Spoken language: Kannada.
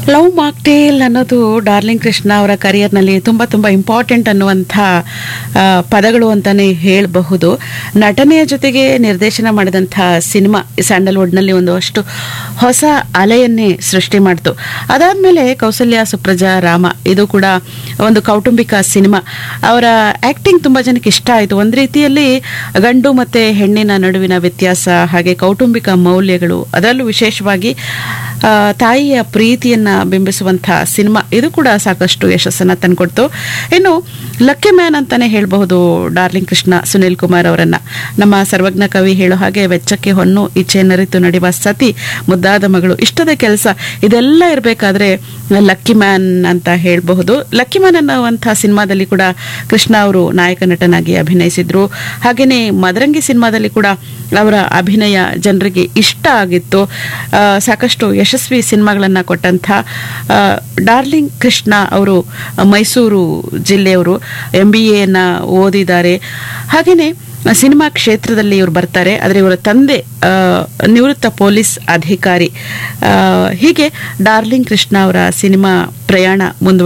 ಲವ್ ಮಾಕ್ಟೇಲ್ ಅನ್ನೋದು ಡಾರ್ಲಿಂಗ್ ಕೃಷ್ಣ ಅವರ ಕರಿಯರ್ನಲ್ಲಿ ತುಂಬ ತುಂಬ ಇಂಪಾರ್ಟೆಂಟ್ ಅನ್ನುವಂಥ ಆ, ಪದಗಳು ಅಂತಲೇ ಹೇಳಬಹುದು ನಟನೆಯ ಜೊತೆಗೆ ನಿರ್ದೇಶನ ಮಾಡಿದಂಥ ಸಿನಿಮಾ ಸ್ಯಾಂಡಲ್ವುಡ್ನಲ್ಲಿ ಒಂದು ಅಷ್ಟು ಹೊಸ ಅಲೆಯನ್ನೇ ಸೃಷ್ಟಿ ಮಾಡ್ತು ಅದಾದಮೇಲೆ ಕೌಸಲ್ಯ ಸುಪ್ರಜಾ ರಾಮ ಇದು ಕೂಡ ಒಂದು ಕೌಟುಂಬಿಕ ಸಿನಿಮಾ ಅವರ ಆ್ಯಕ್ಟಿಂಗ್ ತುಂಬ ಜನಕ್ಕೆ ಇಷ್ಟ ಆಯಿತು ಒಂದು ರೀತಿಯಲ್ಲಿ ಗಂಡು ಮತ್ತು ಹೆಣ್ಣಿನ ನಡುವಿನ ವ್ಯತ್ಯಾಸ ಹಾಗೆ ಕೌಟುಂಬಿಕ ಮೌಲ್ಯಗಳು ಅದರಲ್ಲೂ ವಿಶೇಷವಾಗಿ ಆ, ತಾಯಿಯ ಪ್ರೀತಿಯನ್ನ ಬಿಂಬಿಸುವಂಥ ಸಿನಿಮಾ ಇದು ಕೂಡ ಸಾಕಷ್ಟು ಯಶಸ್ಸನ್ನ ತಂದ್ಕೊಡ್ತು ಇನ್ನು ಲಕ್ಕಿ ಮ್ಯಾನ್ ಅಂತಾನೆ ಹೇಳಬಹುದು ಡಾರ್ಲಿಂಗ್ ಕೃಷ್ಣ ಸುನಿಲ್ ಕುಮಾರ್ ಅವರನ್ನ ನಮ್ಮ ಸರ್ವಜ್ಞ ಕವಿ ಹೇಳೋ ಹಾಗೆ ವೆಚ್ಚಕ್ಕೆ ಹೊನ್ನು ಇಚ್ಛೆ ನರಿತು ನಡೆಯುವ ಸತಿ ಮುದ್ದಾದ ಮಗಳು ಇಷ್ಟದ ಕೆಲಸ ಇದೆಲ್ಲ ಇರಬೇಕಾದ್ರೆ ಲಕ್ಕಿ ಮ್ಯಾನ್ ಅಂತ ಹೇಳಬಹುದು ಲಕ್ಕಿ ಮ್ಯಾನ್ ಅನ್ನುವಂಥ ಸಿನಿಮಾದಲ್ಲಿ ಕೂಡ ಕೃಷ್ಣ ಅವರು ನಾಯಕ ನಟನಾಗಿ ಅಭಿನಯಿಸಿದ್ರು ಹಾಗೆಯೇ ಮದರಂಗಿ ಸಿನಿಮಾದಲ್ಲಿ ಕೂಡ ಅವರ ಅಭಿನಯ ಜನರಿಗೆ ಇಷ್ಟ ಆಗಿತ್ತು ಆ, ಸಾಕಷ್ಟು ಯಶಸ್ವಿ ಸಿನಿಮಾಗಳನ್ನು ಕೊಟ್ಟಂಥ ಆ, ಡಾರ್ಲಿಂಗ್ ಕೃಷ್ಣ ಅವರು ಮೈಸೂರು ಜಿಲ್ಲೆಯವರು ಎಂ ಬಿ ಎನ ಓದಿದ್ದಾರೆ ಹಾಗೆಯೇ ಸಿನಿಮಾ ಕ್ಷೇತ್ರದಲ್ಲಿ ಇವರು ಬರ್ತಾರೆ ಆದರೆ ಇವರ ತಂದೆ ಆ, ನಿವೃತ್ತ ಪೊಲೀಸ್ ಅಧಿಕಾರಿ ಆ, ಹೀಗೆ ಡಾರ್ಲಿಂಗ್ ಕೃಷ್ಣ ಅವರ ಸಿನಿಮಾ ಪ್ರಯಾಣ ಮುಂದುವರಿ